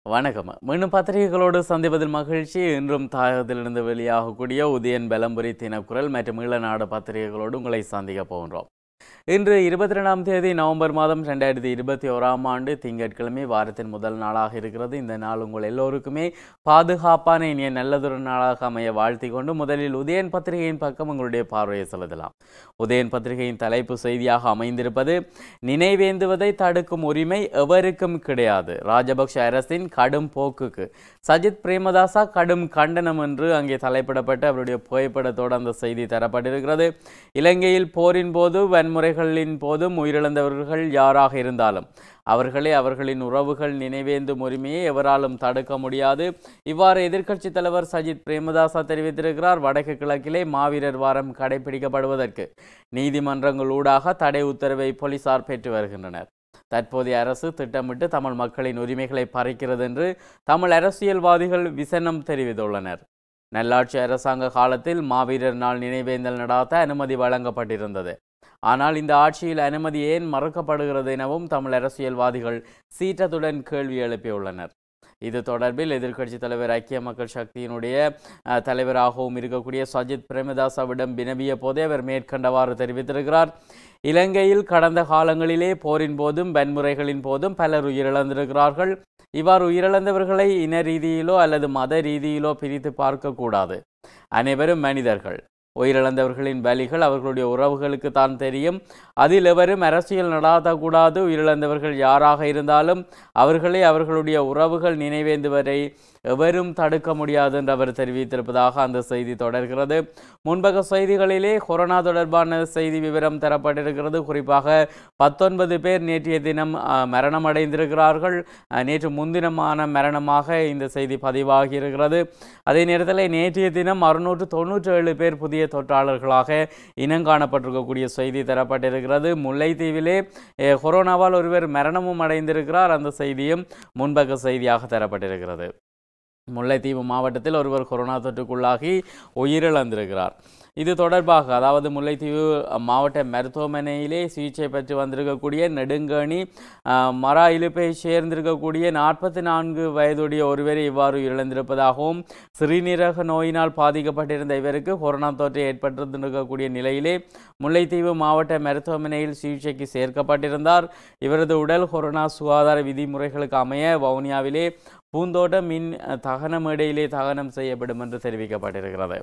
வணக்கம் மீண்டும் பத்திரிகைகளோடு சந்திப்பதில் மகிழ்ச்சி இன்றும் தாயகத்திலிருந்து வெளியாகக்கூடிய உதயன் பலம்புரி தினக்குரல் மற்றும் ஈழநாடு பத்திரிகைகளோடு உங்களை சந்திக்க போகின்றோம் இன்று இருபத்தி ரெண்டாம் தேதி நவம்பர் மாதம் ரெண்டாயிரத்தி இருபத்தி ஓராம் ஆண்டு திங்கட்கிழமை வாரத்தின் முதல் நாளாக இருக்கிறது இந்த நாள் உங்கள் எல்லோருக்குமே பாதுகாப்பான இனிய நல்லதொரு நாளாக அமைய வாழ்த்தி கொண்டு முதலில் உதயன் பத்திரிகையின் பக்கம் உங்களுடைய பார்வையை செலுத்தலாம் உதயன் பத்திரிகையின் தலைப்பு செய்தியாக அமைந்திருப்பது நினைவேந்துவதை தடுக்கும் உரிமை எவருக்கும் கிடையாது ராஜபக்ஷ அரசின் கடும் போக்குக்கு சஜித் பிரேமதாசா கடும் கண்டனம் என்று அங்கே தலைப்பிடப்பட்டு அவருடைய புகைப்படத்தோடு அந்த செய்தி தரப்பட்டிருக்கிறது இலங்கையில் போரின் போது வன்முறைகளின் போதும் உயிரிழந்தவர்கள் யாராக இருந்தாலும் அவர்களே அவர்களின் உறவுகள் நினைவேந்தும் உரிமையை எவராலும் தடுக்க முடியாது இவ்வாறு எதிர்க்கட்சித் தலைவர் சஜித் பிரேமதாசா தெரிவித்திருக்கிறார் வடக்கு கிழக்கிலே மாவீரர் வாரம் கடைபிடிக்கப்படுவதற்கு நீதிமன்றங்கள் ஊடாக தடை உத்தரவை போலீசார் பெற்று வருகின்றனர் தற்போதைய அரசு திட்டமிட்டு தமிழ் மக்களின் உரிமைகளை பறிக்கிறது என்று தமிழ் அரசியல்வாதிகள் விசனம் தெரிவித்துள்ளனர் நல்லாட்சி அரசாங்க காலத்தில் மாவீரர் நாள் நினைவேந்தல் நடாத்த அனுமதி வழங்கப்பட்டிருந்தது ஆனால் இந்த ஆட்சியில் அனுமதி ஏன் மறுக்கப்படுகிறது எனவும் தமிழ் அரசியல்வாதிகள் சீற்றத்துடன் கேள்வி எழுப்பியுள்ளனர் இது தொடர்பில் எதிர்க்கட்சி தலைவர் ஐக்கிய மக்கள் சக்தியினுடைய அஹ், தலைவராகவும் இருக்கக்கூடிய சஜித் பிரேமதாசாவிடம் வினவிய போதே அவர் மேற்கண்டவாறு தெரிவித்திருக்கிறார் இலங்கையில் கடந்த காலங்களிலே போரின் போதும் வன்முறைகளின் போதும் பலர் உயிரிழந்திருக்கிறார்கள் இவ்வாறு உயிரிழந்தவர்களை இன ரீதியிலோ அல்லது மத ரீதியிலோ பிரித்து பார்க்கக்கூடாது அனைவரும் மனிதர்கள் உயிரிழந்தவர்களின் பலிகள் அவர்களுடைய உறவுகளுக்கு தான் தெரியும் அதில் எவரும் அரசியல் நடாத்தக்கூடாது உயிரிழந்தவர்கள் யாராக இருந்தாலும் அவர்களே அவர்களுடைய உறவுகள் நினைவேந்துவரை எவரும் தடுக்க முடியாது என்று அவர் தெரிவித்திருப்பதாக அந்த செய்தி தொடர்கிறது முன்பக செய்திகளிலே கொரோனா தொடர்பான செய்தி விவரம் தரப்பட்டிருக்கிறது குறிப்பாக பத்தொன்பது பேர் நேற்றைய தினம் அஹ், மரணம் அடைந்திருக்கிறார்கள் அஹ், நேற்று முன்தினமான மரணமாக இந்த செய்தி பதிவாகி இருக்கிறது அதே நேரத்தில் நேற்றைய தினம் அறுநூற்று தொண்ணூற்றி ஏழு பேர் புதிய தொற்றாளர்களாக இனங்காணப்பட்டிருக்கக்கூடிய செய்தி தரப்பட்டிருக்கிறது முல்லைத்தீவிலே அஹ், கொரோனாவால் ஒருவர் மரணமும் அடைந்திருக்கிறார் அந்த செய்தியும் முன்பக்க செய்தியாக தரப்பட்டிருக்கிறது முல்லைத்தீவு மாவட்டத்தில் ஒருவர் கொரோனா தொற்றுக்குள்ளாகி உயிரிழந்திருக்கிறார் இது தொடர்பாக அதாவது முல்லைத்தீவு மாவட்ட மருத்துவமனையிலே சிகிச்சை பெற்று வந்திருக்கக்கூடிய நெடுங்கணி அஹ், மரா இழுப்பை சேர்ந்திருக்கக்கூடிய நாற்பத்தி நான்கு வயதுடைய ஒருவரை இவ்வாறு இழந்திருப்பதாகவும் சிறுநீரக நோயினால் பாதிக்கப்பட்டிருந்த இவருக்கு கொரோனா தொற்று ஏற்பட்டிருந்திருக்கக்கூடிய நிலையிலே முல்லைத்தீவு மாவட்ட மருத்துவமனையில் சிகிச்சைக்கு சேர்க்கப்பட்டிருந்தார் இவரது உடல் கொரோனா சுகாதார விதிமுறைகளுக்கு அமைய வவுனியாவிலே பூந்தோட்ட மின் அஹ், தகன மேடையிலே தகனம் செய்யப்படும் என்று தெரிவிக்கப்பட்டிருக்கிறது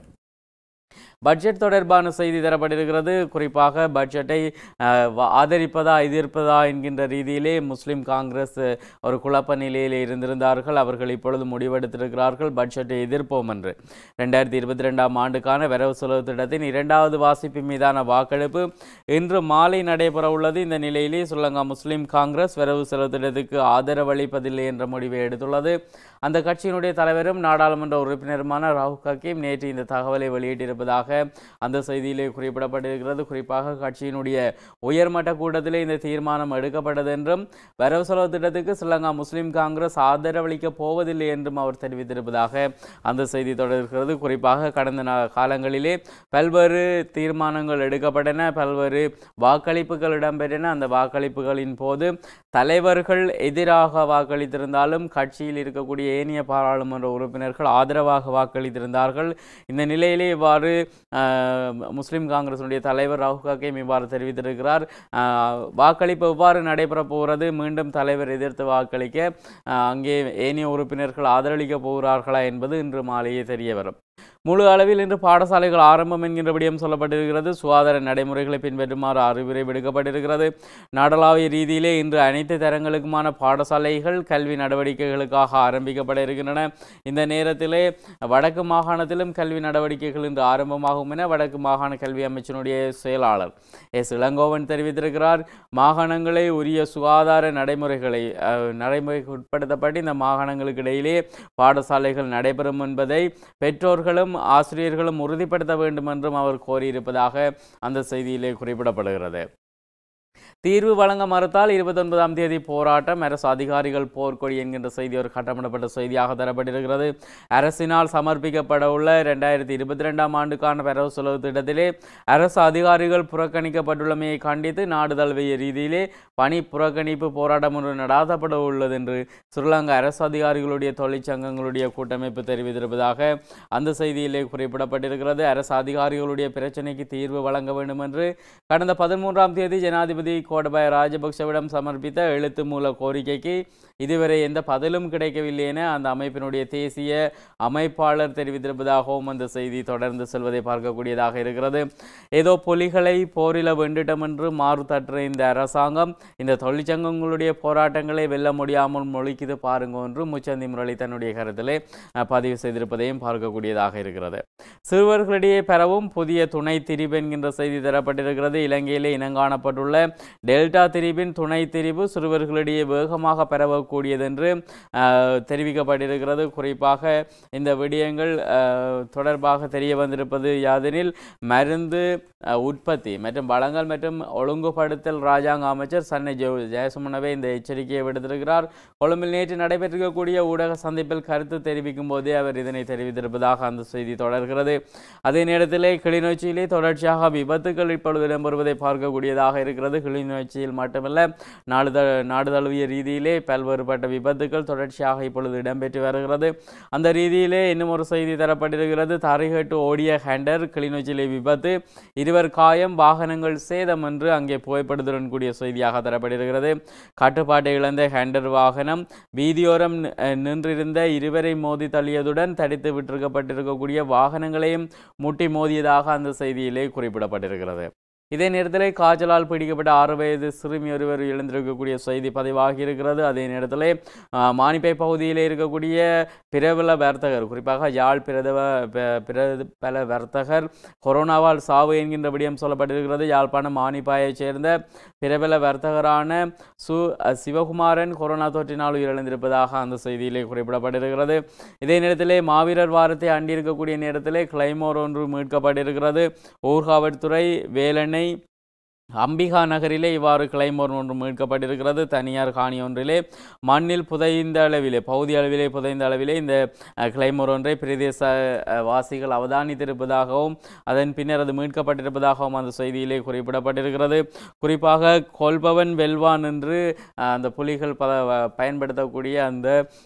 பட்ஜெட் தொடர்பான செய்தி தரப்பட்டிருக்கிறது குறிப்பாக பட்ஜெட்டை அஹ், வ- ஆதரிப்பதா எதிர்ப்பதா என்கின்ற ரீதியிலே முஸ்லிம் காங்கிரஸ் அஹ், ஒரு குழப்ப நிலையிலே இருந்திருந்தார்கள் அவர்கள் இப்பொழுது முடிவெடுத்திருக்கிறார்கள் பட்ஜெட்டை எதிர்ப்போம் என்று ரெண்டாயிரத்தி இருபத்தி ரெண்டாம் ஆண்டுக்கான வரவு செலவு திட்டத்தின் இரண்டாவது வாசிப்பு மீதான வாக்கெடுப்பு இன்று மாலை நடைபெற உள்ளது இந்த நிலையிலே ஸ்ரீலங்கா முஸ்லிம் காங்கிரஸ் வரவு செலவு திட்டத்துக்கு ஆதரவு அளிப்பதில்லை என்ற முடிவை எடுத்துள்ளது அந்த கட்சியினுடைய தலைவரும் நாடாளுமன்ற உறுப்பினருமான ராகுல் ஹக்கீம் நேற்று இந்த தகவலை வெளியிட்டிருப்பதாக அந்த செய்தியிலே குறிப்பிடப்பட்டிருக்கிறது குறிப்பாக கட்சியினுடைய உயர்மட்ட கூட்டத்திலே இந்த தீர்மானம் எடுக்கப்பட்டது என்றும் வரவு செலவு திட்டத்துக்கு ஸ்ரீலங்கா முஸ்லிம் காங்கிரஸ் ஆதரவளிக்கப் போவதில்லை என்றும் அவர் தெரிவித்திருப்பதாக அந்த செய்தி தொடர்கிறது குறிப்பாக கடந்த நா- காலங்களிலே பல்வேறு தீர்மானங்கள் எடுக்கப்பட்டன பல்வேறு வாக்களிப்புகள் இடம்பெற்றன அந்த வாக்களிப்புகளின் போது தலைவர்கள் எதிராக வாக்களித்திருந்தாலும் கட்சியில் இருக்கக்கூடிய ஏனைய பாராளுமன்ற உறுப்பினர்கள் ஆதரவாக வாக்களித்திருந்தார்கள் இந்த நிலையிலே இவ்வாறு ஆஹ், முஸ்லிம் காங்கிரசினுடைய தலைவர் ராகுல் காக்கேம் இவ்வாறு தெரிவித்திருக்கிறார் ஆஹ், வாக்களிப்பு எவ்வாறு நடைபெறப் போகிறது மீண்டும் தலைவர் எதிர்த்து வாக்களிக்க ஆஹ், அங்கே ஏனைய உறுப்பினர்கள் ஆதரவளிக்க போகிறார்களா என்பது இன்று மாலையே தெரிய வரும் முழு அளவில் இன்று பாடசாலைகள் ஆரம்பம் என்கின்ற விடயம் சொல்லப்பட்டிருக்கிறது சுகாதார நடைமுறைகளை பின்பற்றுமாறு அறிவுரை விடுக்கப்பட்டிருக்கிறது நாடளாவிய ரீதியிலே இன்று அனைத்து தரங்களுக்குமான பாடசாலைகள் கல்வி நடவடிக்கைகளுக்காக ஆரம்பிக்கப்பட இருக்கின்றன இந்த நேரத்திலே வடக்கு மாகாணத்திலும் கல்வி நடவடிக்கைகள் இன்று ஆரம்பமாகும் என வடக்கு மாகாண கல்வி அமைச்சினுடைய செயலாளர் எஸ் இளங்கோவன் தெரிவித்திருக்கிறார் மாகாணங்களை உரிய சுகாதார நடைமுறைகளை அஹ், நடைமுறைக்கு உட்படுத்தப்பட்டு இந்த மாகாணங்களுக்கு இடையிலே பாடசாலைகள் நடைபெறும் என்பதை பெற்றோர்களும் ஆசிரியர்களும் உறுதிப்படுத்த வேண்டும் என்றும் அவர் கோரியிருப்பதாக அந்த செய்தியிலே குறிப்பிடப்படுகிறது தீர்வு வழங்க மறுத்தால் இருபத்தொன்பதாம் தேதி போராட்டம் அரசு அதிகாரிகள் போர்க்கொடி என்கின்ற செய்தி ஒரு கட்டமிடப்பட்ட செய்தியாக தரப்பட்டிருக்கிறது அரசினால் சமர்ப்பிக்கப்பட உள்ள இரண்டாயிரத்தி இருபத்தி ரெண்டாம் ஆண்டுக்கான வரவு செலவு திட்டத்திலே அரசு அதிகாரிகள் புறக்கணிக்கப்பட்டுள்ளமையை கண்டித்து நாடு தழுவிய ரீதியிலே பணி புறக்கணிப்பு போராட்டம் ஒன்று நடாத்தப்பட உள்ளது என்று ஸ்ரீலங்கா அரசு அதிகாரிகளுடைய தொழிற்சங்கங்களுடைய கூட்டமைப்பு தெரிவித்திருப்பதாக அந்த செய்தியிலே குறிப்பிடப்பட்டிருக்கிறது அரசு அதிகாரிகளுடைய பிரச்சினைக்கு தீர்வு வழங்க வேண்டும் என்று கடந்த பதிமூன்றாம் தேதி ஜனாதிபதி கோடபாய ராஜபக்சவிடம் சமர்ப்பித்த எழுத்து மூல கோரிக்கைக்கு இதுவரை எந்த பதிலும் கிடைக்கவில்லை என அந்த அமைப்பினுடைய தேசிய அமைப்பாளர் தெரிவித்திருப்பதாகவும் அந்த செய்தி தொடர்ந்து செல்வதை பார்க்கக்கூடியதாக இருக்கிறது ஏதோ புலிகளை போரில வெண்டிட்டம் என்று மாறுதற்ற இந்த அரசாங்கம் இந்த தொழிற்சங்கங்களுடைய போராட்டங்களை வெல்ல முடியாமல் மொழிக்குது பாருங்க என்று முச்சந்தி முரளி தன்னுடைய கருத்திலே அஹ், பதிவு செய்திருப்பதையும் பார்க்கக்கூடியதாக இருக்கிறது சிறுவர்களிடையே பெறவும் புதிய துணை திரிவு என்கின்ற செய்தி தரப்பட்டிருக்கிறது இலங்கையிலே இனங்காணப்பட்டுள்ள டெல்டா திரிவின் துணை திரிவு சிறுவர்களிடையே வேகமாக பரவக்கூடியது என்று அஹ், தெரிவிக்கப்பட்டிருக்கிறது குறிப்பாக இந்த விடயங்கள் அஹ், தொடர்பாக தெரிய வந்திருப்பது யாதெனில் மருந்து அஹ், உற்பத்தி மற்றும் வளங்கள் மற்றும் ஒழுங்குபடுத்தல் ராஜாங்க அமைச்சர் சன்னை ஜெய ஜெயசுமனவே இந்த எச்சரிக்கையை விடுத்திருக்கிறார் கொழும்பில் நேற்று நடைபெற்றிருக்கக்கூடிய ஊடக சந்திப்பில் கருத்து தெரிவிக்கும் போதே அவர் இதனை தெரிவித்திருப்பதாக அந்த செய்தி தொடர்கிறது அதே நேரத்திலே கிளிநொச்சியிலே தொடர்ச்சியாக விபத்துக்கள் இப்பொழுது இடம்பெறுவதை பார்க்கக்கூடியதாக இருக்கிறது கிளிநொச்சியில் மட்டுமல்ல நாடு த நாடு தழுவிய ரீதியிலே பல்வேறுபட்ட விபத்துக்கள் தொடர்ச்சியாக இப்பொழுது இடம்பெற்று வருகிறது அந்த ரீதியிலே இன்னும் ஒரு செய்தி தரப்பட்டிருக்கிறது தரைகட்டு ஓடிய ஹேண்டர் கிளிநொச்சியிலே விபத்து இருவர் காயம் வாகனங்கள் சேதம் என்று அங்கே புகைப்படுத்துடன் கூடிய செய்தியாக தரப்பட்டிருக்கிறது கட்டுப்பாட்டை இழந்த ஹேண்டர் வாகனம் வீதியோரம் நி- அஹ் நின்றிருந்த இருவரை மோதி தள்ளியதுடன் தடித்து விட்டிருக்கப்பட்டிருக்கக்கூடிய வாகனங்களையும் முட்டி மோதியதாக அந்த செய்தியிலே குறிப்பிடப்பட்டிருக்கிறது இதே நேரத்தில் காய்ச்சலால் பிடிக்கப்பட்ட ஆறு வயது சிறுமி ஒருவர் எழுந்திருக்கக்கூடிய செய்தி பதிவாகி இருக்கிறது அதே நேரத்தில் ஆஹ், மானிப்பை பகுதியில் இருக்கக்கூடிய பிரபல வர்த்தகர் குறிப்பாக யாழ் பிரதவ ப- பிரபல வர்த்தகர் கொரோனாவால் சாவு என்கின்ற விடயம் சொல்லப்பட்டிருக்கிறது யாழ்ப்பாணம் மானிப்பாயைச் சேர்ந்த பிரபல வர்த்தகரான சு அஹ், சிவகுமாரன் கொரோனா தொற்றினால் உயிரிழந்திருப்பதாக அந்த செய்தியிலே குறிப்பிடப்பட்டிருக்கிறது இதே நேரத்திலே மாவீரர் வாரத்தை அண்டியிருக்கக்கூடிய நேரத்திலே கிளைமோர் ஒன்று மீட்கப்பட்டிருக்கிறது ஊர்காவல்துறை வேலணை அம்பிகா நகரிலே இவ்வாறு கிளைமோர் ஒன்று மீட்கப்பட்டிருக்கிறது தனியார் காணி ஒன்றிலே மண்ணில் புதைந்த அளவிலே பகுதி அளவிலே புதைந்த அளவிலே இந்த அஹ், கிளைமோர் ஒன்றை பிரதேச அஹ், வாசிகள் அவதானித்திருப்பதாகவும் அதன் பின்னர் அது மீட்கப்பட்டிருப்பதாகவும் அந்த செய்தியிலே குறிப்பிடப்பட்டிருக்கிறது குறிப்பாக கொல்பவன் வெல்வான் என்று அஹ், அந்த புலிகள் பல வ- பயன்படுத்தக்கூடிய அந்த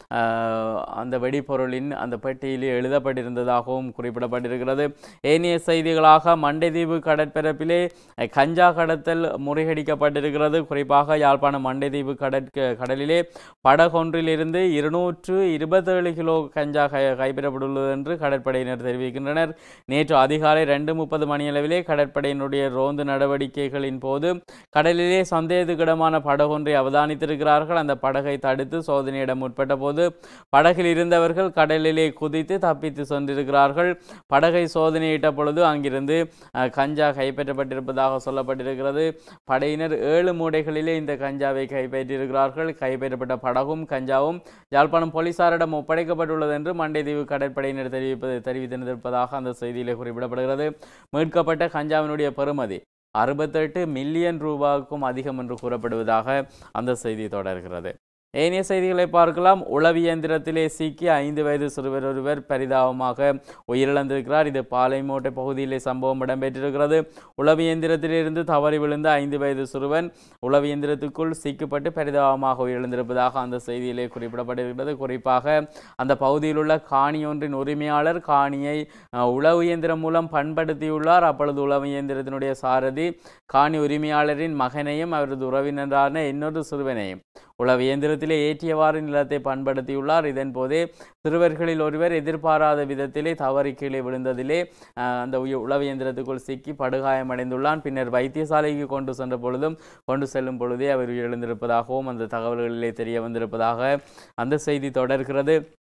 அஹ், அந்த வெடிபொருளின் அந்த பெட்டியிலே எழுதப்பட்டிருந்ததாகவும் குறிப்பிடப்பட்டிருக்கிறது ஏனைய செய்திகளாக மண்டைதீவு கடற்பரப்பிலே அஹ், கஞ்சா கடத்தல் முறியடிக்கப்பட்டிருக்கிறது குறிப்பாக யாழ்ப்பாணம் மண்டைதீவு கடற்க கடலிலே படகொன்றிலிருந்து இருநூற்று இருபத்தேழு கிலோ கஞ்சா கை கைப்பற்றப்பட்டுள்ளது என்று கடற்படையினர் தெரிவிக்கின்றனர் நேற்று அதிகாலை ரெண்டு முப்பது மணியளவிலே கடற்படையினுடைய ரோந்து நடவடிக்கைகளின் போது கடலிலே சந்தேகத்துக்கிடமான படகொன்றை அவதானித்திருக்கிறார்கள் அந்த படகை தடுத்து சோதனையிடம் முற்பட்ட போது படகில் இருந்தவர்கள் கடலிலே குதித்து தப்பித்து சென்றிருக்கிறார்கள் படகை சோதனையிட்ட பொழுது அங்கிருந்து அஹ், கஞ்சா கைப்பற்றப்பட்டிருப்பதாக சொல்லப்பட்டிருக்கிறது படையினர் ஏழு மூடைகளிலே இந்த கஞ்சாவை கைப்பற்றியிருக்கிறார்கள் கைப்பற்றப்பட்ட படகும் கஞ்சாவும் யாழ்ப்பாணம் போலீசாரிடம் ஒப்படைக்கப்பட்டுள்ளது என்று மண்டைதீவு கடற்படையினர் தெரிவிப்பது தெரிவித்திருப்பதாக அந்த செய்தியிலே குறிப்பிடப்படுகிறது மீட்கப்பட்ட கஞ்சாவினுடைய பெறுமதி அறுபத்தெட்டு மில்லியன் ரூபாய்க்கும் அதிகம் என்று கூறப்படுவதாக அந்த செய்தி தொடர்கிறது ஏனைய செய்திகளை பார்க்கலாம் உளவு இயந்திரத்திலே சிக்கி ஐந்து வயது சிறுவர் ஒருவர் பரிதாபமாக உயிரிழந்திருக்கிறார் இது பாலைமோட்டை பகுதியிலே சம்பவம் இடம்பெற்றிருக்கிறது உளவு இயந்திரத்திலிருந்து தவறி விழுந்த ஐந்து வயது சிறுவன் உளவு இயந்திரத்துக்குள் சிக்கப்பட்டு பரிதாபமாக உயிரிழந்திருப்பதாக அந்த செய்தியிலே குறிப்பிடப்பட்டிருக்கிறது குறிப்பாக அந்த பகுதியில் உள்ள காணி ஒன்றின் உரிமையாளர் காணியை அஹ், உளவு இயந்திரம் மூலம் பண்படுத்தியுள்ளார் அப்பொழுது உளவு இயந்திரத்தினுடைய சாரதி காணி உரிமையாளரின் மகனையும் அவரது உறவினரான இன்னொரு சிறுவனையும் உளவு இயந்திரத்திலே ஏற்றியவாறு நிலத்தை பண்படுத்தியுள்ளார் இதன் போதே சிறுவர்களில் ஒருவர் எதிர்பாராத விதத்திலே தவறி கீழே விழுந்ததிலே அஹ், அந்த உய- உளவு இயந்திரத்துக்குள் சிக்கி படுகாயமடைந்துள்ளான் பின்னர் வைத்தியசாலைக்கு கொண்டு சென்ற பொழுதும் கொண்டு செல்லும் பொழுதே அவர் உயிரிழந்திருப்பதாகவும் அந்த தகவல்களிலே தெரிய வந்திருப்பதாக அந்த செய்தி தொடர்கிறது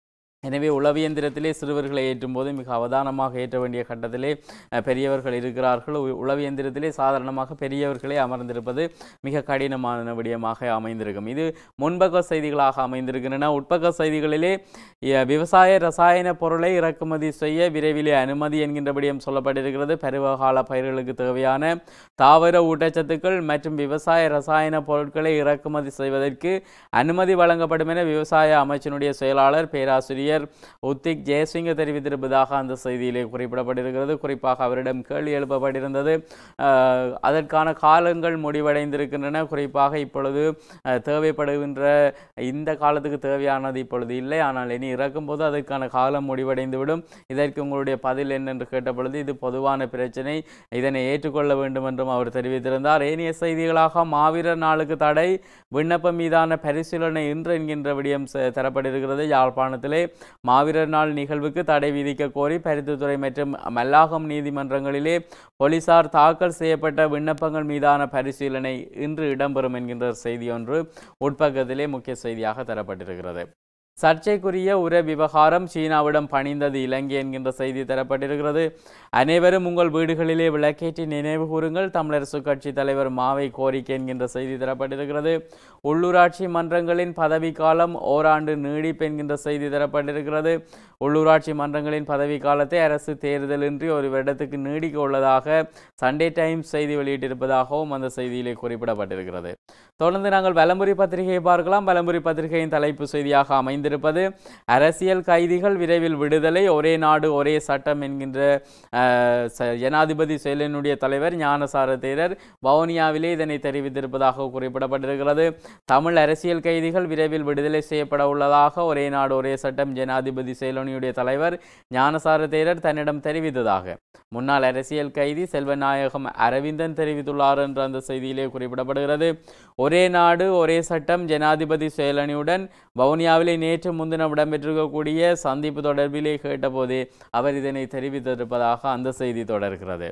எனவே உளவியந்திரத்திலே சிறுவர்களை ஏற்றும் போது மிக அவதானமாக ஏற்ற வேண்டிய கட்டத்திலே அஹ், பெரியவர்கள் இருக்கிறார்கள் உ- உளவியந்திரத்திலே சாதாரணமாக பெரியவர்களே அமர்ந்திருப்பது மிக கடினமான விடயமாக அமைந்திருக்கும் இது முன்பக்க செய்திகளாக அமைந்திருக்கின்றன உட்பக்க செய்திகளிலே அஹ், விவசாய ரசாயன பொருளை இறக்குமதி செய்ய விரைவிலே அனுமதி என்கின்ற விடயம் சொல்லப்பட்டிருக்கிறது பருவகால பயிர்களுக்கு தேவையான தாவர ஊட்டச்சத்துக்கள் மற்றும் விவசாய ரசாயன பொருட்களை இறக்குமதி செய்வதற்கு அனுமதி வழங்கப்படும் என விவசாய அமைச்சினுடைய செயலாளர் பேராசிரியர் உத்திக் ஜெயசிங்க தெரிவித்திருப்பதாக அந்த செய்தியிலே குறிப்பிடப்பட்டிருக்கிறது குறிப்பாக அவரிடம் கேள்வி எழுப்பப்பட்டிருந்தது அஹ், அதற்கான காலங்கள் முடிவடைந்திருக்கின்றன குறிப்பாக இப்பொழுது அஹ், தேவைப்படுகின்ற இந்த காலத்துக்கு தேவையானது இப்பொழுது இல்லை ஆனால் இனி இறக்கும்போது அதற்கான காலம் முடிவடைந்துவிடும் இதற்கு உங்களுடைய பதில் என்னென்று கேட்டபொழுது இது பொதுவான பிரச்சனை இதனை ஏற்றுக்கொள்ள வேண்டும் என்றும் அவர் தெரிவித்திருந்தார் ஏனைய செய்திகளாக மாவீரர் நாளுக்கு தடை விண்ணப்பம் மீதான பரிசீலனை இன்று என்கின்ற விடயம் ச- தரப்பட்டிருக்கிறது யாழ்ப்பாணத்திலே மாவீரர் நாள் நிகழ்வுக்கு தடை விதிக்க கோரி பருத்தித்துறை மற்றும் மல்லாகம் நீதிமன்றங்களிலே போலீசார் தாக்கல் செய்யப்பட்ட விண்ணப்பங்கள் மீதான பரிசீலனை இன்று இடம்பெறும் என்கின்ற செய்தி ஒன்று உட்பக்கத்திலே முக்கிய செய்தியாக தரப்பட்டிருக்கிறது சர்ச்சைக்குரிய உர விவகாரம் சீனாவிடம் பணிந்தது இலங்கை என்கின்ற செய்தி தரப்பட்டிருக்கிறது அனைவரும் உங்கள் வீடுகளிலே விளக்கேற்றி நினைவு கூறுங்கள் தமிழரசு கட்சி தலைவர் மாவை கோரிக்கை என்கின்ற செய்தி தரப்பட்டிருக்கிறது உள்ளூராட்சி மன்றங்களின் பதவிக்காலம் ஓராண்டு நீடிப்பு என்கின்ற செய்தி தரப்பட்டிருக்கிறது உள்ளூராட்சி மன்றங்களின் பதவி காலத்தை அரசு தேர்தலின்றி ஒரு வருடத்துக்கு நீடிக்க உள்ளதாக சண்டே டைம்ஸ் செய்தி வெளியிட்டிருப்பதாகவும் அந்த செய்தியிலே குறிப்பிடப்பட்டிருக்கிறது தொடர்ந்து நாங்கள் வலம்புரி பத்திரிகையை பார்க்கலாம் வலம்புரி பத்திரிகையின் தலைப்பு செய்தியாக அமைந்திருப்பது அரசியல் கைதிகள் விரைவில் விடுதலை ஒரே நாடு ஒரே சட்டம் என்கின்ற அஹ், ச- ஜனாதிபதி செயலினுடைய தலைவர் ஞானசார தேரர் வவுனியாவிலே இதனை தெரிவித்திருப்பதாக குறிப்பிடப்பட்டிருக்கிறது தமிழ் அரசியல் கைதிகள் விரைவில் விடுதலை செய்யப்பட உள்ளதாக ஒரே நாடு ஒரே சட்டம் ஜனாதிபதி செயலணியுடைய தலைவர் ஞானசார தேரர் தன்னிடம் தெரிவித்ததாக முன்னாள் அரசியல் கைதி செல்வநாயகம் அரவிந்தன் தெரிவித்துள்ளார் என்ற அந்த செய்தியிலே குறிப்பிடப்படுகிறது ஒரே நாடு ஒரே சட்டம் ஜனாதிபதி செயலணியுடன் வவுனியாவிலே நேற்று முன்தினம் இடம்பெற்றிருக்கக்கூடிய சந்திப்பு தொடர்பிலே கேட்டபோதே அவர் இதனை தெரிவித்திருப்பதாக அந்த செய்தி தொடர்கிறது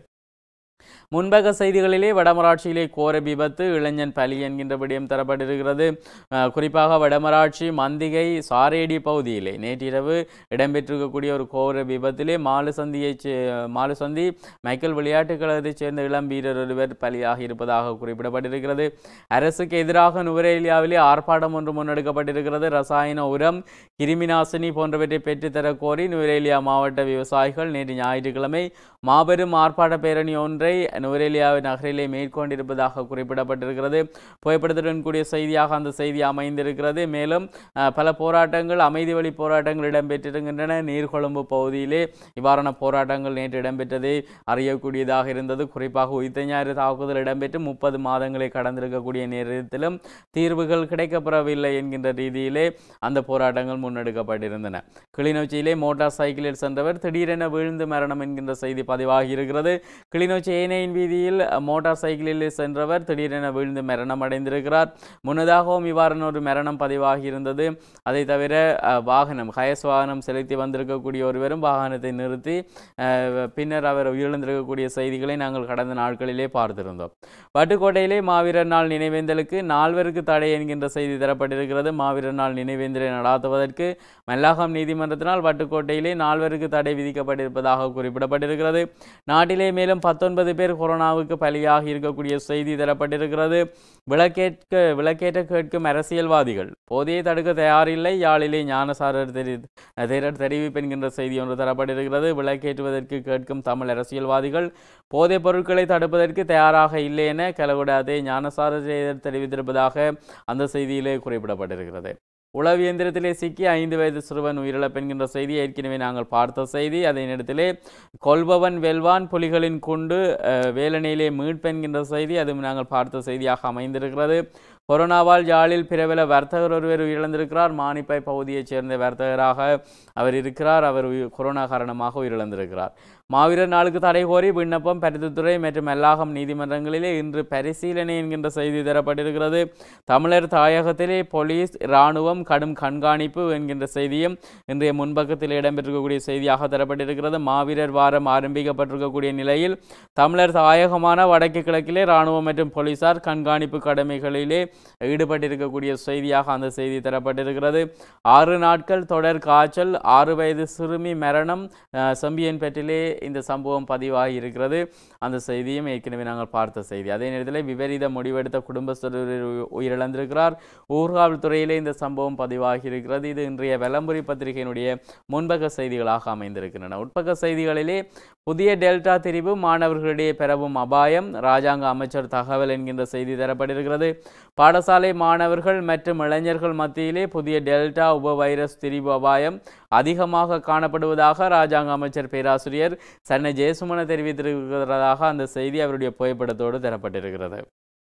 முன்பக செய்திகளிலே வடமராட்சியிலே கோர விபத்து இளைஞன் பலி என்கின்ற விடயம் தரப்பட்டிருக்கிறது அஹ், குறிப்பாக வடமராட்சி மந்திகை சாரேடி பகுதியிலே நேற்றிரவு இடம்பெற்றிருக்கக்கூடிய ஒரு கோர விபத்திலே மாலுசந்தியை மாலுசந்தி மைக்கேல் விளையாட்டுக் கழகத்தைச் சேர்ந்த இளம் வீரர் ஒருவர் பலியாகி இருப்பதாக குறிப்பிடப்பட்டிருக்கிறது அரசுக்கு எதிராக நுவரேலியாவிலே ஆர்ப்பாட்டம் ஒன்று முன்னெடுக்கப்பட்டிருக்கிறது ரசாயன உரம் கிருமிநாசினி போன்றவற்றை பெற்றுத்தர கோரி நுவரேலியா மாவட்ட விவசாயிகள் நேற்று ஞாயிற்றுக்கிழமை மாபெரும் ஆர்ப்பாட்ட பேரணி ஒன்றை நுவரேலியா நகரிலே மேற்கொண்டிருப்பதாக குறிப்பிடப்பட்டிருக்கிறது புகைப்படத்துடன் கூடிய செய்தியாக அந்த செய்தி அமைந்திருக்கிறது மேலும் அஹ், பல போராட்டங்கள் அமைதி வழி போராட்டங்கள் இடம்பெற்றிருக்கின்றன நீர்கொழும்பு பகுதியிலே இவ்வாறான போராட்டங்கள் நேற்று இடம்பெற்றதை அறியக்கூடியதாக இருந்தது குறிப்பாக உயிர்த்த ஞாயிறு தாக்குதல் இடம்பெற்று முப்பது மாதங்களை கடந்திருக்கக்கூடிய நேரத்திலும் தீர்வுகள் கிடைக்கப்பெறவில்லை என்கின்ற ரீதியிலே அந்த போராட்டங்கள் முன்னெடுக்கப்பட்டிருந்தன கிளிநொச்சியிலே மோட்டார் சைக்கிளில் சென்றவர் திடீரென வீழ்ந்து மரணம் என்கின்ற செய்தி பதிவாகி இருக்கிறது கிளிநொச்சி ஏனையின் வீதியில் அஹ், மோட்டார் சைக்கிளில் சென்றவர் திடீரென வீழ்ந்து மரணம் அடைந்திருக்கிறார் முன்னதாகவும் இவ்வாறான ஒரு மரணம் பதிவாகி இருந்தது அதை தவிர அஹ், வாகனம் ஹயஸ் வாகனம் செலுத்தி வந்திருக்கக்கூடிய ஒருவரும் வாகனத்தை நிறுத்தி அஹ், பின்னர் அவர் உயிரிழந்திருக்கக்கூடிய செய்திகளை நாங்கள் கடந்த நாட்களிலே பார்த்திருந்தோம் வட்டுக்கோட்டையிலே மாவீரர் நாள் நினைவேந்தலுக்கு நால்வருக்கு தடை என்கின்ற செய்தி தரப்பட்டிருக்கிறது மாவீரர் நாள் நினைவேந்தலை நடாத்துவதற்கு மல்லாகம் நீதிமன்றத்தினால் வட்டுக்கோட்டையிலே நால்வருக்கு தடை விதிக்கப்பட்டிருப்பதாக குறிப்பிடப்பட்டிருக்கிறது நாட்டிலே மேலும் பத்தொன்பது பேர் கொரோனாவுக்கு பலியாகி இருக்கக்கூடிய செய்தி தரப்பட்டிருக்கிறது விளக்கேற்க விளக்கேற்ற கேட்கும் அரசியல்வாதிகள் போதையை தடுக்க தயாரில்லை யாழிலே ஞானசாரர் தெரி தேரர் தெரிவிப்பு என்கின்ற செய்தி ஒன்று தரப்பட்டிருக்கிறது விளக்கேற்றுவதற்கு கேட்கும் தமிழ் அரசியல்வாதிகள் போதைப் பொருட்களை தடுப்பதற்கு தயாராக இல்லை என கலகுடாதே ஞானசார தேரர் தெரிவித்திருப்பதாக அந்த செய்தியிலே குறிப்பிடப்பட்டிருக்கிறது உளவு இயந்திரத்திலே சிக்கி ஐந்து வயது சிறுவன் உயிரிழப்பு என்கின்ற செய்தி ஏற்கனவே நாங்கள் பார்த்த செய்தி அதே நேரத்திலே கொல்பவன் வெல்வான் புலிகளின் குண்டு அஹ், வேலனையிலே மீட்பு என்கின்ற செய்தி அதுவும் நாங்கள் பார்த்த செய்தியாக அமைந்திருக்கிறது கொரோனாவால் யாழில் பிரபல வர்த்தகர் ஒருவர் உயிரிழந்திருக்கிறார் மானிப்பாய் பகுதியைச் சேர்ந்த வர்த்தகராக அவர் இருக்கிறார் அவர் உயி- கொரோனா காரணமாக உயிரிழந்திருக்கிறார் மாவீரர் நாளுக்கு தடை கோரி விண்ணப்பம் பருத்தித்துறை மற்றும் மெல்லாகம் நீதிமன்றங்களிலே இன்று பரிசீலனை என்கின்ற செய்தி தரப்பட்டிருக்கிறது தமிழர் தாயகத்திலே போலீஸ் இராணுவம் கடும் கண்காணிப்பு என்கின்ற செய்தியும் இன்றைய முன்பக்கத்தில் இடம்பெற்றிருக்கக்கூடிய செய்தியாக தரப்பட்டிருக்கிறது மாவீரர் வாரம் ஆரம்பிக்கப்பட்டிருக்கக்கூடிய நிலையில் தமிழர் தாயகமான வடக்கு கிழக்கிலே இராணுவம் மற்றும் போலீசார் கண்காணிப்பு கடமைகளிலே ஈடுபட்டிருக்கக்கூடிய செய்தியாக அந்த செய்தி தரப்பட்டிருக்கிறது ஆறு நாட்கள் தொடர் காய்ச்சல் ஆறு வயது சிறுமி மரணம் அஹ், செம்பியன்பேட்டிலே இந்த சம்பவம் பதிவாகி இருக்கிறது அந்த செய்தியும் ஏற்கனவே நாங்கள் பார்த்த செய்தி அதே நேரத்தில் விபரீத முடிவெடுத்த குடும்பஸ்தர் ஒருவர் உயிரிழந்திருக்கிறார் ஊர்காவல்துறையிலே இந்த சம்பவம் பதிவாகி இருக்கிறது இது இன்றைய வெள்ளம்புரி பத்திரிகையினுடைய முன்பக்க செய்திகளாக அமைந்திருக்கின்றன உட்பக்க செய்திகளிலே புதிய டெல்டா திரிவு மாணவர்களிடையே பெறவும் அபாயம் ராஜாங்க அமைச்சர் தகவல் என்கின்ற செய்தி தரப்பட்டிருக்கிறது பாடசாலை மாணவர்கள் மற்றும் இளைஞர்கள் மத்தியிலே புதிய டெல்டா உப வைரஸ் திரிவு அபாயம் அதிகமாக காணப்படுவதாக ராஜாங்க அமைச்சர் பேராசிரியர் சன்ன ஜெயசுமன தெரிவித்திருக்கிறதாக அந்த செய்தி அவருடைய புகைப்படத்தோடு தரப்பட்டிருக்கிறது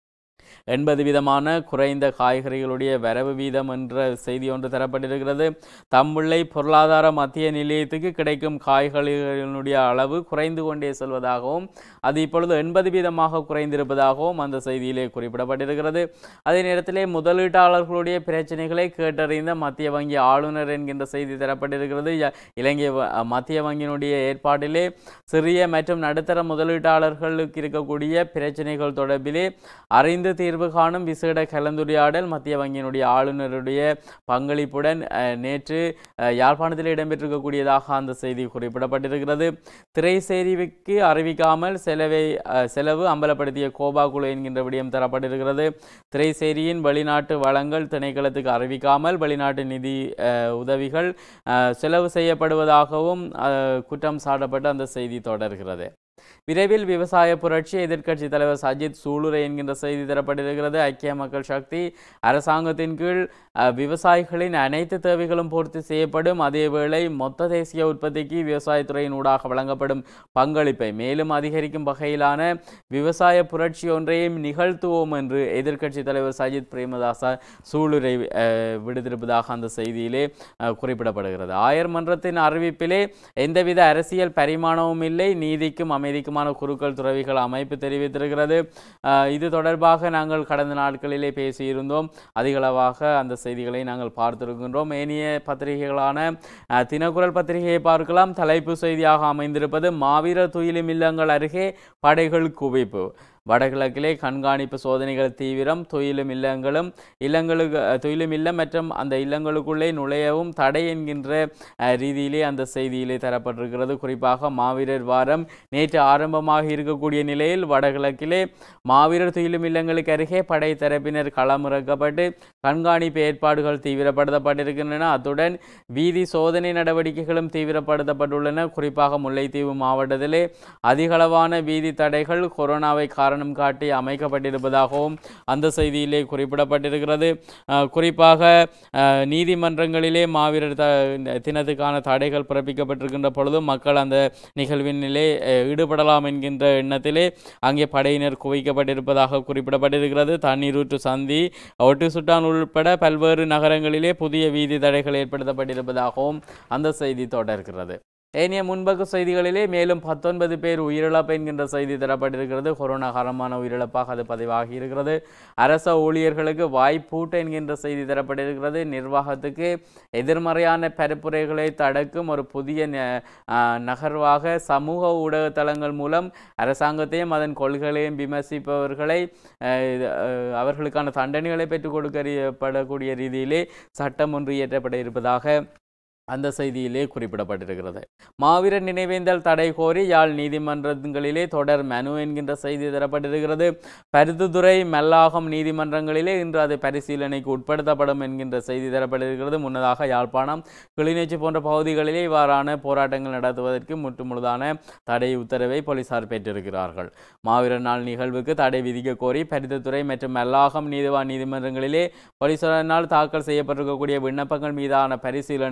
எண்பது விதமான குறைந்த காய்கறிகளுடைய வரவு வீதம் என்ற செய்தி ஒன்று தரப்பட்டிருக்கிறது தம்புள்ளை பொருளாதார மத்திய நிலையத்துக்கு கிடைக்கும் காய்கறிகளினுடைய அளவு குறைந்து கொண்டே செல்வதாகவும் அது இப்பொழுது எண்பது வீதமாக குறைந்திருப்பதாகவும் அந்த செய்தியிலே குறிப்பிடப்பட்டிருக்கிறது அதே நேரத்திலே முதலீட்டாளர்களுடைய பிரச்சனைகளை கேட்டறிந்த மத்திய வங்கி ஆளுநர் என்கின்ற செய்தி தரப்பட்டிருக்கிறது ய- இலங்கை வ- மத்திய வங்கியினுடைய ஏற்பாட்டிலே சிறிய மற்றும் நடுத்தர முதலீட்டாளர்களுக்கு இருக்கக்கூடிய பிரச்சனைகள் தொடர்பிலே அறிந்து தீர்வு காணும் விசேட கலந்துரையாடல் மத்திய வங்கியினுடைய ஆளுநருடைய பங்களிப்புடன் அஹ், நேற்று அஹ், யாழ்ப்பாணத்தில் இடம்பெற்றிருக்கக்கூடியதாக அந்த செய்தி குறிப்பிடப்பட்டிருக்கிறது திரைசேரிவுக்கு அறிவிக்காமல் செலவை அஹ், செலவு அம்பலப்படுத்திய கோபா குழு என்கின்ற விடயம் தரப்பட்டிருக்கிறது திரைசேரியின் வெளிநாட்டு வளங்கள் திணைக்களத்துக்கு அறிவிக்காமல் வெளிநாட்டு நிதி அஹ், உதவிகள் அஹ், செலவு செய்யப்படுவதாகவும் அஹ், குற்றம் சாட்டப்பட்டு அந்த செய்தி தொடர்கிறது விரைவில் விவசாய புரட்சி எதிர்க்கட்சி தலைவர் சஜித் சூளுரை என்கின்ற செய்தி தரப்பட்டிருக்கிறது ஐக்கிய மக்கள் சக்தி அரசாங்கத்தின் கீழ் அஹ், விவசாயிகளின் அனைத்து தேவைகளும் பூர்த்தி செய்யப்படும் அதேவேளை மொத்த தேசிய உற்பத்திக்கு விவசாயத்துறையின் ஊடாக வழங்கப்படும் பங்களிப்பை மேலும் அதிகரிக்கும் வகையிலான விவசாய புரட்சி ஒன்றையும் நிகழ்த்துவோம் என்று எதிர்க்கட்சி தலைவர் சஜித் பிரேமதாச சூளுரை அஹ், விடுத்திருப்பதாக அந்த செய்தியிலே அஹ், குறிப்பிடப்படுகிறது ஆயர் மன்றத்தின் அறிவிப்பிலே எந்தவித அரசியல் பரிமாணமும் இல்லை நீதிக்கும் அமைதிக்குமான குருக்கள் துறவிகள் அமைப்பு தெரிவித்திருக்கிறது அஹ், இது தொடர்பாக நாங்கள் கடந்த நாட்களிலே பேசியிருந்தோம் அதிகளவாக அந்த செய்திகளை நாங்கள் பார்த்திருக்கின்றோம் ஏனைய பத்திரிகைகளான அஹ், தினக்குரல் பத்திரிகையை பார்க்கலாம் தலைப்பு செய்தியாக அமைந்திருப்பது மாவீர துயிலும் இல்லங்கள் அருகே படைகள் குவிப்பு வடகிழக்கிலே கண்காணிப்பு சோதனைகள் தீவிரம் துயிலும் இல்லங்களும் இல்லங்களுக்கு அஹ், துயிலும் இல்லம் மற்றும் அந்த இல்லங்களுக்குள்ளே நுழையவும் தடை என்கின்ற அஹ், ரீதியிலே அந்த செய்தியிலே தரப்பட்டிருக்கிறது குறிப்பாக மாவீரர் வாரம் நேற்று ஆரம்பமாக இருக்கக்கூடிய நிலையில் வடகிழக்கிலே மாவீரர் துயிலும் இல்லங்களுக்கு அருகே படை தரப்பினர் களமிறக்கப்பட்டு கண்காணிப்பு ஏற்பாடுகள் தீவிரப்படுத்தப்பட்டிருக்கின்றன அத்துடன் வீதி சோதனை நடவடிக்கைகளும் தீவிரப்படுத்தப்பட்டுள்ளன குறிப்பாக முல்லைத்தீவு மாவட்டத்திலே அதிகளவான வீதி தடைகள் கொரோனாவை காரணம் காட்டி அமைக்கப்பட்டிருப்பதாகவும் அந்த செய்தியிலே குறிப்பிடப்பட்டிருக்கிறது அஹ், குறிப்பாக அஹ், நீதிமன்றங்களிலே மாவீரர் த தினத்துக்கான தடைகள் பிறப்பிக்கப்பட்டிருக்கின்ற பொழுதும் மக்கள் அந்த நிகழ்வினிலே அஹ், ஈடுபடலாம் என்கின்ற எண்ணத்திலே அங்கே படையினர் குவிக்கப்பட்டிருப்பதாக குறிப்பிடப்பட்டிருக்கிறது தண்ணீரூற்று சந்தி ஒட்டு சுட்டான் உள்பட பல்வேறு நகரங்களிலே புதிய வீதி தடைகள் ஏற்படுத்தப்பட்டிருப்பதாகவும் அந்த செய்தி தொடர்கிறது ஏனைய முன்பக்க செய்திகளிலே மேலும் பத்தொன்பது பேர் உயிரிழப்பு என்கின்ற செய்தி தரப்பட்டிருக்கிறது கொரோனா காரணமான உயிரிழப்பாக அது பதிவாகி இருக்கிறது அரச ஊழியர்களுக்கு வாய்ப்பூட்டு என்கின்ற செய்தி தரப்பட்டிருக்கிறது நிர்வாகத்துக்கு எதிர்மறையான பரப்புரைகளை தடுக்கும் ஒரு புதிய ந- ஆஹ் நகர்வாக சமூக ஊடக தளங்கள் மூலம் அரசாங்கத்தையும் அதன் கொள்கைகளையும் விமர்சிப்பவர்களை ஆஹ் இது, ஆஹ் அவர்களுக்கான தண்டனைகளை பெற்றுக் கொடுக்கப்படக்கூடிய ரீதியிலே சட்டம் ஒன்று இயற்றப்பட இருப்பதாக அந்த செய்தியிலே குறிப்பிடப்பட்டிருக்கிறது மாவீரர் நினைவேந்தல் தடை கோரி யாழ் நீதிமன்றங்களிலே தொடர் மனு என்கின்ற செய்தி தரப்பட்டிருக்கிறது பருத்துத்துறை மெல்லாகம் நீதிமன்றங்களிலே இன்று அது பரிசீலனைக்கு உட்படுத்தப்படும் என்கின்ற செய்தி தரப்பட்டிருக்கிறது முன்னதாக யாழ்ப்பாணம் கிளிநொச்சி போன்ற பகுதிகளிலே இவ்வாறான போராட்டங்கள் நடத்துவதற்கு முற்றுமுழுதான தடை உத்தரவை போலீசார் பெற்றிருக்கிறார்கள் மாவீரர் நாள் நிகழ்வுக்கு தடை விதிக்க கோரி பருத்துத்துறை மற்றும் மெல்லாகம் நீதிவான் நீதிமன்றங்களிலே போலீசாரினால் தாக்கல் செய்யப்பட்டிருக்கக்கூடிய விண்ணப்பங்கள் மீதான பரிசீலனை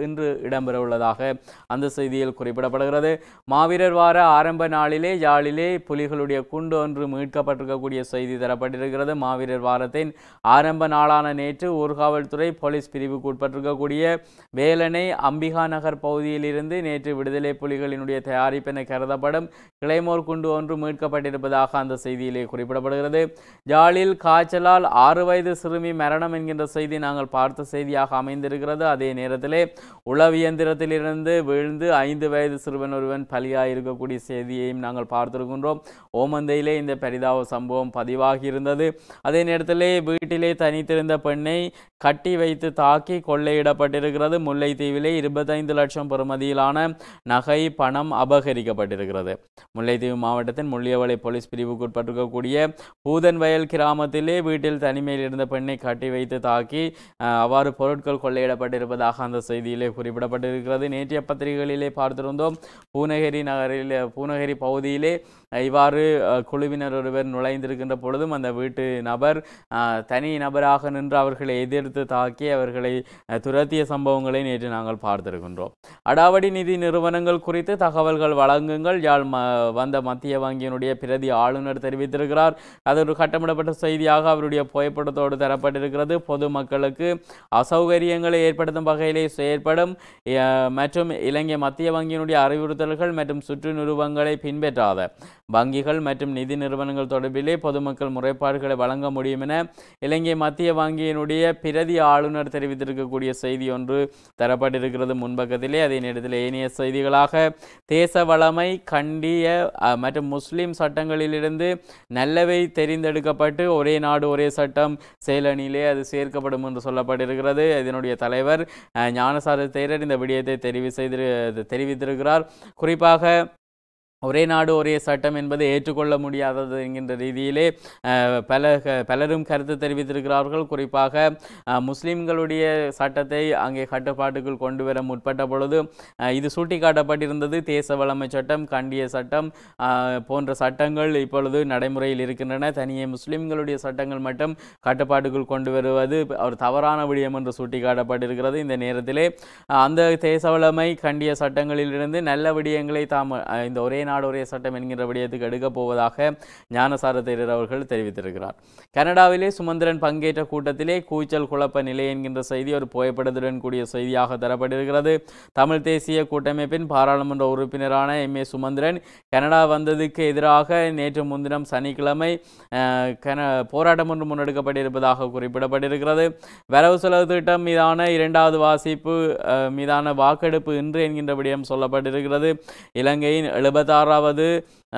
இன்று இடம்பெற உள்ளதாக அந்த செய்தியில் குறிப்பிடப்படுகிறது மாவீரர் வார ஆரம்ப நாளிலே யாழிலே புலிகளுடைய குண்டு ஒன்று மீட்கப்பட்டிருக்கக்கூடிய செய்தி தரப்பட்டிருக்கிறது மாவீரர் வாரத்தின் ஆரம்ப நாளான நேற்று ஊர்காவல்துறை போலீஸ் பிரிவுக்கு உட்பட்டிருக்கக்கூடிய வேலனை அம்பிகா நகர் பகுதியிலிருந்து நேற்று விடுதலை புலிகளினுடைய தயாரிப்பென கருதப்படும் கிளைமோர் குண்டு ஒன்று மீட்கப்பட்டிருப்பதாக அந்த செய்தியிலே குறிப்பிடப்படுகிறது ஜாலில் காய்ச்சலால் ஆறு வயது சிறுமி மரணம் என்கின்ற செய்தி நாங்கள் பார்த்த செய்தியாக அமைந்திருக்கிறது அதே நேரத்திலே உளவியந்திரத்திலிருந்து வீழ்ந்து ஐந்து வயது சிறுவன் ஒருவன் பலியாக இருக்கக்கூடிய செய்தியையும் நாங்கள் பார்த்திருக்கின்றோம் ஓமந்தையிலே இந்த பரிதாப சம்பவம் பதிவாகி இருந்தது அதே நேரத்திலே வீட்டிலே தனித்திருந்த பெண்ணை கட்டி வைத்து தாக்கி கொள்ளையிடப்பட்டிருக்கிறது முல்லைத்தீவிலே இருபத்தைந்து லட்சம் பெறுமதியிலான நகை பணம் அபகரிக்கப்பட்டிருக்கிறது முல்லைத்தீவு மாவட்டத்தின் முள்ளியவளை போலீஸ் பிரிவுக்கு உட்பட்டிருக்கக்கூடிய பூதன்வயல் கிராமத்திலே வீட்டில் தனிமையில் இருந்த பெண்ணை கட்டி வைத்து தாக்கி அஹ், அவ்வாறு பொருட்கள் கொள்ளையிடப்பட்டிருப்பதாக அந்த செய்தியிலே குறிப்பிடப்பட்டிருக்கிறது நேற்றைய பத்திரிகைகளிலே பார்த்திருந்தோம் பூநகரி நகரில் பூநகரி பகுதியிலே அஹ், இவ்வாறு அஹ், குழுவினர் ஒருவர் நுழைந்திருக்கின்ற பொழுதும் அந்த வீட்டு நபர் அஹ், தனி நபராக நின்று அவர்களை எதிர்த்து தாக்கி அவர்களை அஹ், துரத்திய சம்பவங்களை நேற்று நாங்கள் பார்த்திருக்கின்றோம் அடாவடி நிதி நிறுவனங்கள் குறித்து தகவல்கள் வழங்குங்கள் யாழ் ம வந்த மத்திய வங்கியினுடைய பிரதி ஆளுநர் தெரிவித்திருக்கிறார் அது ஒரு கட்டமிடப்பட்ட செய்தியாக அவருடைய புகைப்படத்தோடு தரப்பட்டிருக்கிறது பொதுமக்களுக்கு அசௌகரியங்களை ஏற்படுத்தும் வகையிலே செயற்படும் அஹ், மற்றும் இலங்கை மத்திய வங்கியினுடைய அறிவுறுத்தல்கள் மற்றும் சுற்று நிறுவனங்களை பின்பற்றாத வங்கிகள் மற்றும் நிதி நிறுவனங்கள் தொடர்பிலே பொதுமக்கள் முறைப்பாடுகளை வழங்க முடியும் என இலங்கை மத்திய வங்கியினுடைய பிரதி ஆளுநர் தெரிவித்திருக்கக்கூடிய செய்தி ஒன்று தரப்பட்டிருக்கிறது முன்பக்கத்திலே அதே நேரத்தில் ஏனைய செய்திகளாக தேச வளமை கண்டிய அஹ், மற்றும் முஸ்லிம் சட்டங்களிலிருந்து நல்லவை தெரிந்தெடுக்கப்பட்டு ஒரே நாடு ஒரே சட்டம் செயலணியிலே அது சேர்க்கப்படும் என்று சொல்லப்பட்டிருக்கிறது இதனுடைய தலைவர் அஹ், ஞானசார தேரர் இந்த விடயத்தை தெரிவு செய்து தெரிவித்திருக்கிறார் குறிப்பாக ஒரே நாடு ஒரே சட்டம் என்பது ஏற்றுக்கொள்ள முடியாதது என்கின்ற ரீதியிலே அஹ், பல க- பலரும் கருத்து தெரிவித்திருக்கிறார்கள் குறிப்பாக அஹ், முஸ்லிம்களுடைய சட்டத்தை அங்கே கட்டுப்பாட்டுக்குள் கொண்டு வர முற்பட்ட பொழுது அஹ், இது சுட்டிக்காட்டப்பட்டிருந்தது தேச வளமை சட்டம் கண்டிய சட்டம் அஹ், போன்ற சட்டங்கள் இப்பொழுது நடைமுறையில் இருக்கின்றன தனியே முஸ்லிம்களுடைய சட்டங்கள் மட்டும் கட்டுப்பாட்டுக்குள் கொண்டு வருவது ஒரு தவறான விடயம் என்று சுட்டிக்காட்டப்பட்டிருக்கிறது இந்த நேரத்திலே அஹ், அந்த தேச வளமை கண்டிய சட்டங்களிலிருந்து நல்ல விடயங்களை தாம் அஹ், இந்த ஒரே நாடு ஒரே சட்டம் என்கின்ற விடயத்துக்கு எடுக்கப் போவதாக ஞானசார தேரர் அவர்கள் தெரிவித்திருக்கிறார் கனடாவிலே சுமந்திரன் பங்கேற்ற கூட்டத்திலே கூச்சல் குழப்ப நிலை என்கின்ற செய்தி ஒரு புகைப்படத்துடன் கூடிய செய்தியாக தரப்பட்டிருக்கிறது தமிழ் தேசிய கூட்டமைப்பின் பாராளுமன்ற உறுப்பினரான எம் ஏ சுமந்திரன் கனடா வந்ததுக்கு எதிராக நேற்று முன்தினம் சனிக்கிழமை அஹ், கன போராட்டம் ஒன்று முன்னெடுக்கப்பட்டிருப்பதாக குறிப்பிடப்பட்டிருக்கிறது வரவு செலவு திட்டம் மீதான இரண்டாவது வாசிப்பு அஹ், மீதான வாக்கெடுப்பு இன்று என்கின்ற விடயம் சொல்லப்பட்டிருக்கிறது இலங்கையின் எழுபத்தாறாவது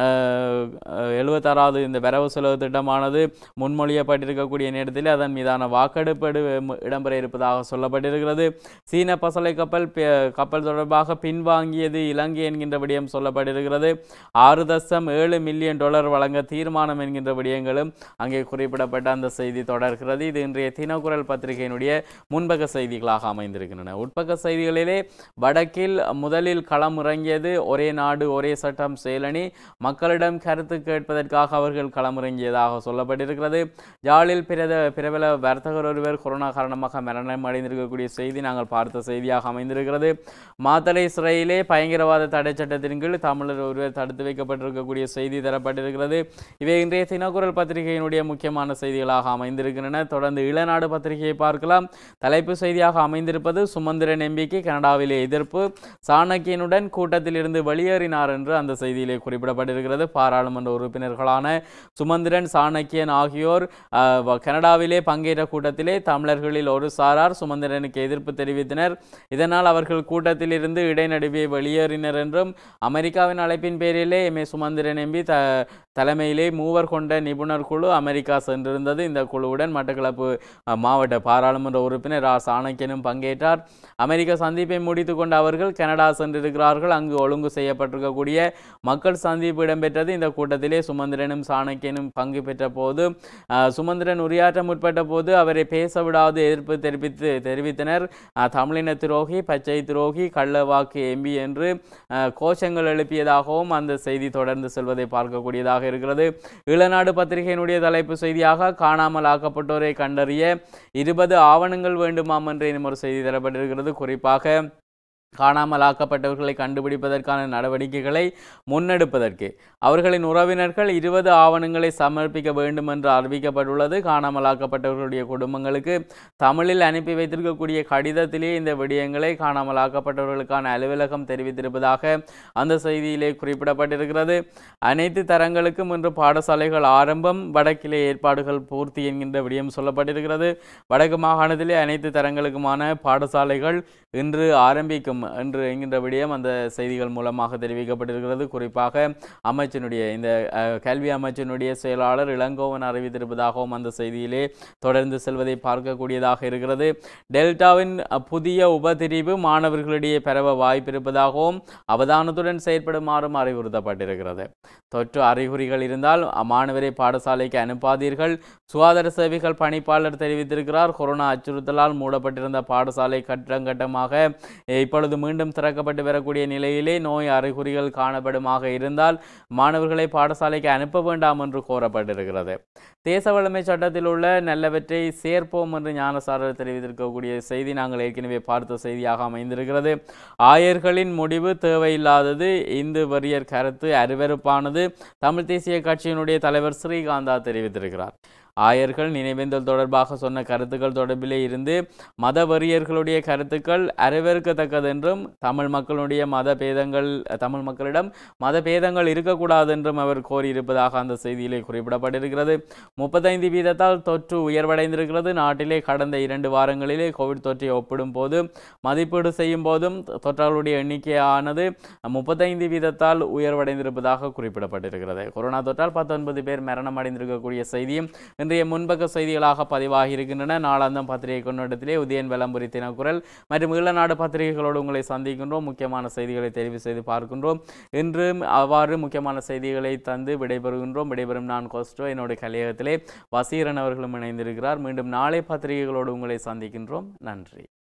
எழுபத்தாறாவது இந்த வரவு செலவு திட்டமானது முன்மொழியப்பட்டிருக்கக்கூடிய நேரத்தில் அதன் மீதான வாக்கெடுப்பு எடு- இடம்பெற இருப்பதாக சொல்லப்பட்டிருக்கிறது சீன பசலை கப்பல் பே- கப்பல் தொடர்பாக பின்வாங்கியது இலங்கை என்கின்ற விடயம் சொல்லப்பட்டிருக்கிறது ஆறு தசம் ஏழு மில்லியன் டாலர் வழங்க தீர்மானம் என்கின்ற விடயங்களும் அங்கே குறிப்பிடப்பட்ட அந்த செய்தி தொடர்கிறது இது இன்றைய தினக்குரல் பத்திரிகையினுடைய முன்பக்க செய்திகளாக அமைந்திருக்கின்றன உட்பக்க செய்திகளிலே வடக்கில் முதலில் களம் இறங்கியது ஒரே நாடு ஒரே சட்டம் செயலணி மக்களிடம் கருத்து கேட்பதற்காக அவர்கள் களமிறங்கியதாக சொல்லப்பட்டிருக்கிறது யாழில் பிரத பிரபல வர்த்தகர் ஒருவர் கொரோனா காரணமாக மரணம் அடைந்திருக்கக்கூடிய செய்தி நாங்கள் பார்த்த செய்தியாக அமைந்திருக்கிறது மாத்தளை சிறையிலே பயங்கரவாத தடை சட்டத்தின் கீழ் தமிழர் ஒருவர் தடுத்து வைக்கப்பட்டிருக்கக்கூடிய செய்தி தரப்பட்டிருக்கிறது இவை இன்றைய தினக்குரல் பத்திரிகையினுடைய முக்கியமான செய்திகளாக அமைந்திருக்கின்றன தொடர்ந்து இளநாடு பத்திரிகையை பார்க்கலாம் தலைப்பு செய்தியாக அமைந்திருப்பது சுமந்திரன் எம்பிக்கு கனடாவிலே எதிர்ப்பு சாணக்கியனுடன் கூட்டத்தில் இருந்து வெளியேறினார் என்று அந்த செய்தியிலே குறிப்பிடப்பட்டிருக்கிறது பாராளுமன்ற உறுப்பினர்களான சுமந்திரன் சாணக்கியன் ஆகியோர் அஹ், வ- கனடாவிலே பங்கேற்ற கூட்டத்திலே தமிழர்களில் ஒரு சாரார் சுமந்திரனுக்கு எதிர்ப்பு தெரிவித்தனர் இதனால் அவர்கள் கூட்டத்தில் இருந்து இடைநடுவே வெளியேறினர் என்றும் அமெரிக்காவின் அழைப்பின் பேரிலே எம் ஏ சுமந்திரன் எம்பி த தலைமையிலே மூவர் கொண்ட நிபுணர் குழு அமெரிக்கா சென்றிருந்தது இந்த குழுவுடன் மட்டக்களப்பு அஹ், மாவட்ட பாராளுமன்ற உறுப்பினர் ரா சாணக்கியனும் பங்கேற்றார் அமெரிக்க சந்திப்பை முடித்து கொண்ட அவர்கள் கனடா சென்றிருக்கிறார்கள் அங்கு ஒழுங்கு செய்யப்பட்டிருக்கக்கூடிய மக்கள் சந்திப்பு இடம்பெற்றது இந்த கூட்டத்திலே சுமந்திரனும் சாணக்கியனும் பங்கு பெற்ற போது அஹ், சுமந்திரன் உரையாற்ற முற்பட்ட போது அவரை பேச விடாது எதிர்ப்பு தெரிவித்து தெரிவித்தனர் அஹ், தமிழின துரோகி பச்சை துரோகி கள்ளவாக்கு எம்பி என்று அஹ், கோஷங்கள் எழுப்பியதாகவும் அந்த செய்தி தொடர்ந்து செல்வதை பார்க்கக்கூடியதாக இருக்கிறது இளநாடு பத்திரிகையினுடைய தலைப்பு செய்தியாக காணாமல் ஆக்கப்பட்டோரை கண்டறிய இருபது ஆவணங்கள் வேண்டுமாம் என்று இன்னும் ஒரு செய்தி தரப்பட்டிருக்கிறது குறிப்பாக காணாமலாக்கப்பட்டவர்களை கண்டுபிடிப்பதற்கான நடவடிக்கைகளை முன்னெடுப்பதற்கு அவர்களின் உறவினர்கள் இருபது ஆவணங்களை சமர்ப்பிக்க வேண்டும் என்று அறிவிக்கப்பட்டுள்ளது காணாமலாக்கப்பட்டவர்களுடைய குடும்பங்களுக்கு தமிழில் அனுப்பி வைத்திருக்கக்கூடிய கடிதத்திலே இந்த விடயங்களை காணாமலாக்கப்பட்டவர்களுக்கான அலுவலகம் தெரிவித்திருப்பதாக அந்த செய்தியிலே குறிப்பிடப்பட்டிருக்கிறது அனைத்து தரங்களுக்கும் இன்று பாடசாலைகள் ஆரம்பம் வடக்கிலே ஏற்பாடுகள் பூர்த்தி என்கின்ற விடயம் சொல்லப்பட்டிருக்கிறது வடக்கு மாகாணத்திலே அனைத்து தரங்களுக்குமான பாடசாலைகள் இன்று ஆரம்பிக்கும் என்று என்கின்ற விடயம் அந்த செய்திகள் மூலமாக தெரிவிக்கப்பட்டிருக்கிறது குறிப்பாக அமைச்சினுடைய இந்த அஹ், கல்வி அமைச்சினுடைய செயலாளர் இளங்கோவன் அறிவித்திருப்பதாகவும் அந்த செய்தியிலே தொடர்ந்து செல்வதை பார்க்கக்கூடியதாக இருக்கிறது டெல்டாவின் அஹ், புதிய உபதிரிவு மாணவர்களிடையே பரவ வாய்ப்பிருப்பதாகவும் அவதானத்துடன் செயற்படுமாறும் அறிவுறுத்தப்பட்டிருக்கிறது தொற்று அறிகுறிகள் இருந்தால் அம்மாணவரை பாடசாலைக்கு அனுப்பாதீர்கள் சுகாதார சேவைகள் பணிப்பாளர் தெரிவித்திருக்கிறார் கொரோனா அச்சுறுத்தலால் மூடப்பட்டிருந்த பாடசாலை கட்டங்கட்டமாக இப்பொழுது மீண்டும் திறக்கப்பட்டு வரக்கூடிய நிலையிலே நோய் அறிகுறிகள் காணப்படுமாக இருந்தால் மாணவர்களை பாடசாலைக்கு அனுப்ப வேண்டாம் என்று கோரப்பட்டிருக்கிறது தேச வளமை சட்டத்தில் உள்ள நல்லவற்றை சேர்ப்போம் என்று ஞானசாரர் தெரிவித்திருக்கக்கூடிய செய்தி நாங்கள் ஏற்கனவே பார்த்த செய்தியாக அமைந்திருக்கிறது ஆயர்களின் முடிவு தேவையில்லாதது இந்து வரியர் கருத்து அருவருப்பானது தமிழ் தேசிய கட்சியினுடைய தலைவர் ஸ்ரீகாந்தா தெரிவித்திருக்கிறார் ஆயர்கள் நினைவேந்தல் தொடர்பாக சொன்ன கருத்துக்கள் தொடர்பிலே இருந்து மத வெறியர்களுடைய கருத்துக்கள் அறவேற்கத்தக்கது என்றும் தமிழ் மக்களுடைய மத பேதங்கள் தமிழ் மக்களிடம் மத பேதங்கள் இருக்கக்கூடாது என்றும் அவர் கோரியிருப்பதாக அந்த செய்தியிலே குறிப்பிடப்பட்டிருக்கிறது முப்பத்தைந்து வீதத்தால் தொற்று உயர்வடைந்திருக்கிறது நாட்டிலே கடந்த இரண்டு வாரங்களிலே கோவிட் தொற்றை ஒப்பிடும் போது மதிப்பீடு செய்யும் போதும் தொற்றாளருடைய எண்ணிக்கையானது முப்பத்தைந்து வீதத்தால் உயர்வடைந்திருப்பதாக குறிப்பிடப்பட்டிருக்கிறது கொரோனா தொற்றால் பத்தொன்பது பேர் மரணம் அடைந்திருக்கக்கூடிய செய்தியும் இன்றைய முன்பக்க செய்திகளாக பதிவாகி இருக்கின்றன நாளாந்தம் பத்திரிகை கொண்டாட்டத்திலே உதயன் விளம்பரி தினக்குரல் மற்றும் ஈழநாடு பத்திரிகைகளோடு உங்களை சந்திக்கின்றோம் முக்கியமான செய்திகளை தெரிவு செய்து பார்க்கின்றோம் இன்றும் அவ்வாறு முக்கியமான செய்திகளை தந்து விடைபெறுகின்றோம் விடைபெறும் நான் கோஸ்டோ என்னுடைய கலையகத்திலே வசீரன் அவர்களும் இணைந்திருக்கிறார் மீண்டும் நாளை பத்திரிகைகளோடு உங்களை சந்திக்கின்றோம் நன்றி